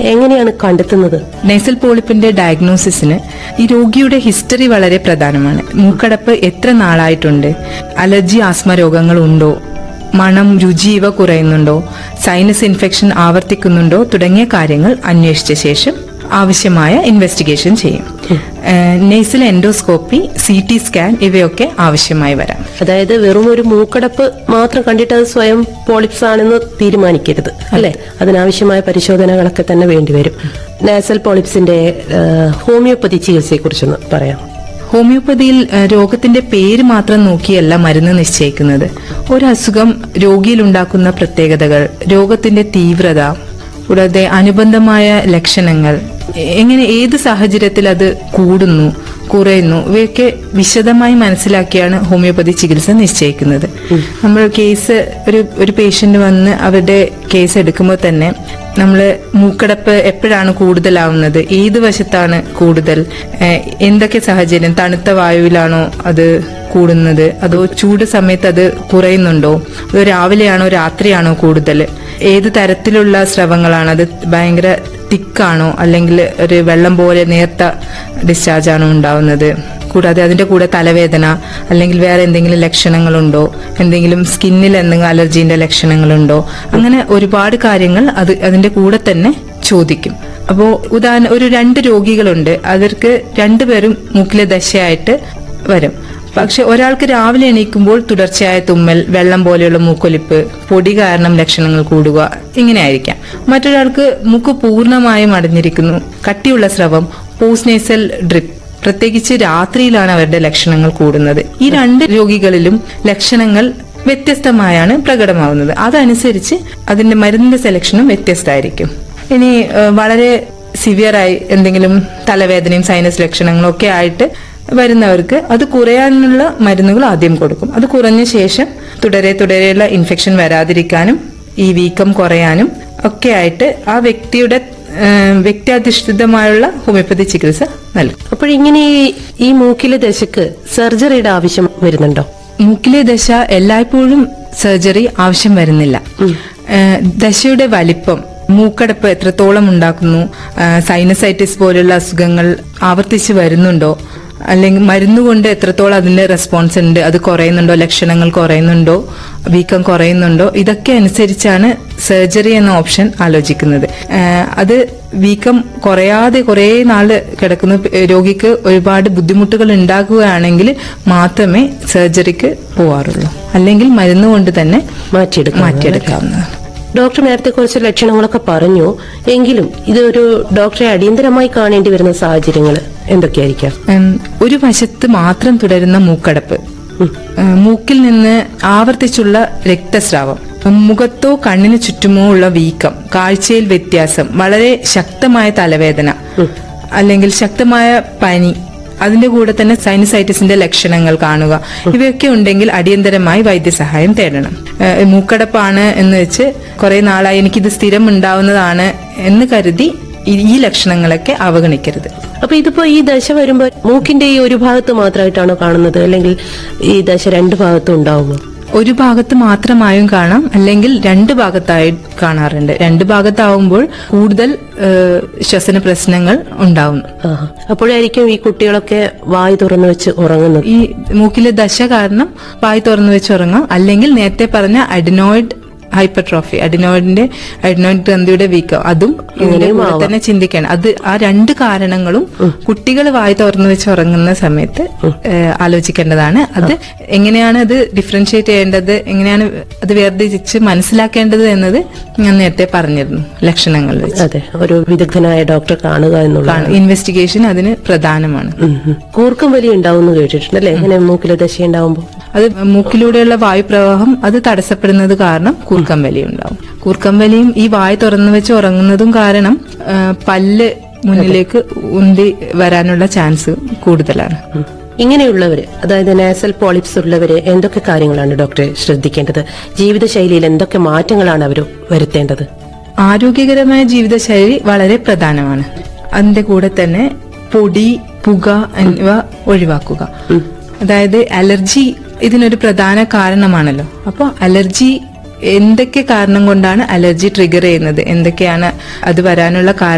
എങ്ങനെയാണ് കണ്ടെത്തുന്നത് നേസൽ പോളിപ്പിന്റെ ഡയഗ്നോസിസിന് ഈ രോഗിയുടെ ഹിസ്റ്ററി വളരെ പ്രധാനമാണ് മൂക്കടപ്പ് എത്ര നാളായിട്ടുണ്ട് അലർജി ആസ്മ രോഗങ്ങൾ ഉണ്ടോ മണം രുചി ഇവ കുറയുന്നുണ്ടോ സൈനസ് ഇൻഫെക്ഷൻ ആവർത്തിക്കുന്നുണ്ടോ തുടങ്ങിയ കാര്യങ്ങൾ അന്വേഷിച്ച ശേഷം ആവശ്യമായ ഇൻവെസ്റ്റിഗേഷൻ ചെയ്യും നെയ്സിൽ എൻഡോസ്കോപ്പി സി ടി സ്കാൻ ഇവയൊക്കെ ആവശ്യമായി വരാം അതായത് വെറും ഒരു മൂക്കടപ്പ് മാത്രം കണ്ടിട്ട് അത് സ്വയം പോളിപ്സ് ആണെന്ന് തീരുമാനിക്കരുത് അല്ലെ അതിനാവശ്യമായ പരിശോധനകളൊക്കെ തന്നെ വേണ്ടിവരും നാസൽ പോളിപ്സിന്റെ ആ, ഹോമിയോപ്പതി ചികിത്സയെ കുറിച്ചൊന്ന് പറയാം ഹോമിയോപ്പതിയിൽ ഏഹ്, രോഗത്തിന്റെ പേര് മാത്രം നോക്കിയല്ല മരുന്ന് നിശ്ചയിക്കുന്നത് ഒരു അസുഖം രോഗിയിൽ ഉണ്ടാക്കുന്ന പ്രത്യേകതകൾ രോഗത്തിന്റെ തീവ്രത കൂടാതെ അനുബന്ധമായ ലക്ഷണങ്ങൾ എ- എങ്ങനെ ഏത് സാഹചര്യത്തിൽ അത് കൂടുന്നു കുറയുന്നു ഇവയൊക്കെ വിശദമായി മനസ്സിലാക്കിയാണ് ഹോമിയോപ്പതി ചികിത്സ നിശ്ചയിക്കുന്നത് നമ്മൾ കേസ് ഒരു ഒരു പേഷ്യന്റ് വന്ന് അവരുടെ കേസ് എടുക്കുമ്പോൾ തന്നെ നമ്മൾ മൂക്കടപ്പ് എപ്പോഴാണ് കൂടുതലാവുന്നത് ഏത് വശത്താണ് കൂടുതൽ ഏഹ് എന്തൊക്കെ സാഹചര്യം തണുത്ത വായുവിലാണോ അത് കൂടുന്നത് അതോ ചൂട് സമയത്ത് അത് കുറയുന്നുണ്ടോ അതോ രാവിലെയാണോ രാത്രിയാണോ കൂടുതൽ ഏത് തരത്തിലുള്ള സ്രവങ്ങളാണ് അത് ഭയങ്കര തിക്കാണോ അല്ലെങ്കിൽ ഒരു വെള്ളം പോലെ നേർത്ത ഡിസ്ചാർജ് ആണോ ഉണ്ടാവുന്നത് കൂടാതെ അതിന്റെ കൂടെ തലവേദന അല്ലെങ്കിൽ വേറെ എന്തെങ്കിലും ലക്ഷണങ്ങളുണ്ടോ എന്തെങ്കിലും സ്കിന്നിൽ എന്തെങ്കിലും അലർജീന്റെ ലക്ഷണങ്ങളുണ്ടോ അങ്ങനെ ഒരുപാട് കാര്യങ്ങൾ അത് അതിന്റെ കൂടെ തന്നെ ചോദിക്കും അപ്പോ ഉദാഹരണം ഒരു രണ്ട് രോഗികളുണ്ട് അവർക്ക് രണ്ടുപേരും മൂക്കിലെ ദശയായിട്ട് വരും പക്ഷെ ഒരാൾക്ക് രാവിലെ എണീക്കുമ്പോൾ തുടർച്ചയായ തുമ്മൽ വെള്ളം പോലെയുള്ള മൂക്കൊലിപ്പ് പൊടി കാരണം ലക്ഷണങ്ങൾ കൂടുക ഇങ്ങനെയായിരിക്കാം മറ്റൊരാൾക്ക് മൂക്ക് പൂർണ്ണമായും അടഞ്ഞിരിക്കുന്നു കട്ടിയുള്ള സ്രവം പോസ്റ്റ്നേസൽ ഡ്രിപ്പ് പ്രത്യേകിച്ച് രാത്രിയിലാണ് അവരുടെ ലക്ഷണങ്ങൾ കൂടുന്നത് ഈ രണ്ട് രോഗികളിലും ലക്ഷണങ്ങൾ വ്യത്യസ്തമായാണ് പ്രകടമാവുന്നത് അതനുസരിച്ച് അതിന്റെ മരുന്നിന്റെ സെലക്ഷനും വ്യത്യസ്തമായിരിക്കും ഇനി ഏഹ്, വളരെ സിവിയറായി എന്തെങ്കിലും തലവേദനയും സൈനസ് ലക്ഷണങ്ങളും ഒക്കെ ആയിട്ട് വരുന്നവർക്ക് അത് കുറയാനുള്ള മരുന്നുകൾ ആദ്യം കൊടുക്കും അത് കുറഞ്ഞ ശേഷം തുടരെ തുടരെയുള്ള ഇൻഫെക്ഷൻ വരാതിരിക്കാനും ഈ വീക്കം കുറയാനും ഒക്കെ ആയിട്ട് ആ വ്യക്തിയുടെ ഏഹ്, വ്യക്തിയധിഷ്ഠിതമായുള്ള ഹോമിയോപ്പതി ചികിത്സ നൽകും അപ്പോഴിങ്ങനെ ഈ- ഈ മൂക്കിലെ ദശക്ക് സർജറിയുടെ ആവശ്യം വരുന്നുണ്ടോ മൂക്കിലെ ദശ എല്ലായ്പ്പോഴും സർജറി ആവശ്യം വരുന്നില്ല ഏഹ് ദശയുടെ വലിപ്പം മൂക്കടപ്പ് എത്രത്തോളം ഉണ്ടാക്കുന്നു ഏഹ് സൈനസൈറ്റിസ് പോലുള്ള അസുഖങ്ങൾ ആവർത്തിച്ച് വരുന്നുണ്ടോ അല്ലെങ്കിൽ മരുന്നുകൊണ്ട് എത്രത്തോളം അതിന്റെ റെസ്പോൺസ് ഉണ്ട് അത് കുറയുന്നുണ്ടോ ലക്ഷണങ്ങൾ കുറയുന്നുണ്ടോ വീക്കം കുറയുന്നുണ്ടോ ഇതൊക്കെ അനുസരിച്ചാണ് സർജറി എന്ന ഓപ്ഷൻ ആലോചിക്കുന്നത് ഏഹ് അത് വീക്കം കുറയാതെ കുറേ നാള് കിടക്കുന്ന രോഗിക്ക് ഒരുപാട് ബുദ്ധിമുട്ടുകൾ ഉണ്ടാകുകയാണെങ്കിൽ മാത്രമേ സർജറിക്ക് പോവാറുള്ളൂ അല്ലെങ്കിൽ മരുന്ന് കൊണ്ട് തന്നെ മാറ്റിയെടുക്കാം മാറ്റിയെടുക്കാവുന്നതാണ് ഡോക്ടർ നേരത്തെ കുറച്ച് ലക്ഷണങ്ങളൊക്കെ പറഞ്ഞു എങ്കിലും ഇതൊരു ഡോക്ടറെ അടിയന്തരമായി കാണേണ്ടി വരുന്ന സാഹചര്യങ്ങൾ എന്തൊക്കെയായിരിക്കാം ഉം, ഒരു വശത്ത് മാത്രം തുടരുന്ന മൂക്കടപ്പ് ഉം, മൂക്കിൽ നിന്ന് ആവർത്തിച്ചുള്ള രക്തസ്രാവം ഉം, മുഖത്തോ കണ്ണിന് ചുറ്റുമോ ഉള്ള വീക്കം കാഴ്ചയിൽ വ്യത്യാസം വളരെ ശക്തമായ തലവേദന അല്ലെങ്കിൽ ശക്തമായ പനി അതിന്റെ കൂടെ തന്നെ സൈനസൈറ്റിസിന്റെ ലക്ഷണങ്ങൾ കാണുക ഇവയൊക്കെ ഉണ്ടെങ്കിൽ അടിയന്തരമായി വൈദ്യസഹായം തേടണം ഏഹ് മൂക്കടപ്പാണ് എന്ന് വെച്ച് കുറെ നാളായി എനിക്കിത് സ്ഥിരം ഉണ്ടാവുന്നതാണ് എന്ന് കരുതി ഈ- ഈ ലക്ഷണങ്ങളൊക്കെ അവഗണിക്കരുത് അപ്പൊ ഇതിപ്പോ ഈ ദശ വരുമ്പോ മൂക്കിന്റെ ഈ ഒരു ഭാഗത്ത് മാത്രമായിട്ടാണോ കാണുന്നത് അല്ലെങ്കിൽ ഈ ദശ രണ്ട് ഭാഗത്തും ഉണ്ടാവുമോ ഒരു ഭാഗത്ത് മാത്രമായും കാണാം അല്ലെങ്കിൽ രണ്ട് ഭാഗത്തായി കാണാറുണ്ട് രണ്ട് ഭാഗത്താവുമ്പോൾ കൂടുതൽ ഏഹ്, ശ്വസന പ്രശ്നങ്ങൾ ഉണ്ടാവും ആഹാ. അപ്പോഴായിരിക്കും ഈ കുട്ടികളൊക്കെ വായു തുറന്നു വെച്ച് ഉറങ്ങുന്നത് ഈ മൂക്കിലെ ദശ കാരണം വായി തുറന്നു വെച്ച് ഉറങ്ങാം അല്ലെങ്കിൽ നേരത്തെ പറഞ്ഞ അഡിനോയിഡ് ഹൈപ്പർട്രോഫി അഡിനോയിഡിന്റെ അഡിനോയിഡ് ഗ്രന്ഥിയുടെ വീക്കം അതും ഇതിന്റെ കൂടെ തന്നെ ചിന്തിക്കണം അത് ആ രണ്ട് കാരണങ്ങളും കുട്ടികൾ വായി തുറന്നു വെച്ച് ഉറങ്ങുന്ന സമയത്ത് ഏഹ്, ആലോചിക്കേണ്ടതാണ് അത് എങ്ങനെയാണ് അത് ഡിഫറൻഷിയേറ്റ് ചെയ്യേണ്ടത് എങ്ങനെയാണ് അത് വേർതിരിച്ച് മനസ്സിലാക്കേണ്ടത് എന്നത് ഞാൻ നേരത്തെ പറഞ്ഞിരുന്നു ലക്ഷണങ്ങൾ വെച്ച് അതെ ഒരു വിദഗ്ധനായ ഡോക്ടറെ കാണുക എന്നുള്ളതാണ് ഇൻവെസ്റ്റിഗേഷൻ അതിന് പ്രധാനമാണ് ഉം, ഉം. കൂർക്കം വലി ഉണ്ടാവും എന്ന് കേട്ടിട്ടുണ്ട് അല്ലെ ഇങ്ങനെ മൂക്കിലെ ദശ ഉണ്ടാവുമ്പോ അത് മൂക്കിലൂടെയുള്ള വായുപ്രവാഹം അത് തടസ്സപ്പെടുന്നത് കാരണം കൂർക്കം വലി ഉണ്ടാവും കൂർക്കം വലിയും ഈ വായ് തുറന്നു വെച്ച് ഉറങ്ങുന്നതും കാരണം ആ, പല്ല് മുന്നിലേക്ക് ഉന്തി വരാനുള്ള ചാൻസ് കൂടുതലാണ് ഉം. ഇങ്ങനെയുള്ളവര് അതായത് നാസൽ പോളിപ്സ് ഉള്ളവര് എന്തൊക്കെ കാര്യങ്ങളാണ് ഡോക്ടറെ ശ്രദ്ധിക്കേണ്ടത് ജീവിതശൈലിയിൽ എന്തൊക്കെ മാറ്റങ്ങളാണ് അവർ വരുത്തേണ്ടത് ആരോഗ്യകരമായ ജീവിതശൈലി വളരെ പ്രധാനമാണ് അതിന്റെ കൂടെ തന്നെ പൊടി പുക എന്നിവ ഒഴിവാക്കുക അതായത് അലർജി ഇതിനൊരു പ്രധാന കാരണമാണല്ലോ അപ്പോൾ അലർജി എന്തൊക്കെ കാരണം കൊണ്ടാണ് അലർജി ട്രിഗർ ചെയ്യുന്നത് എന്തൊക്കെയാണ് അത് വരാനുള്ള കാരണം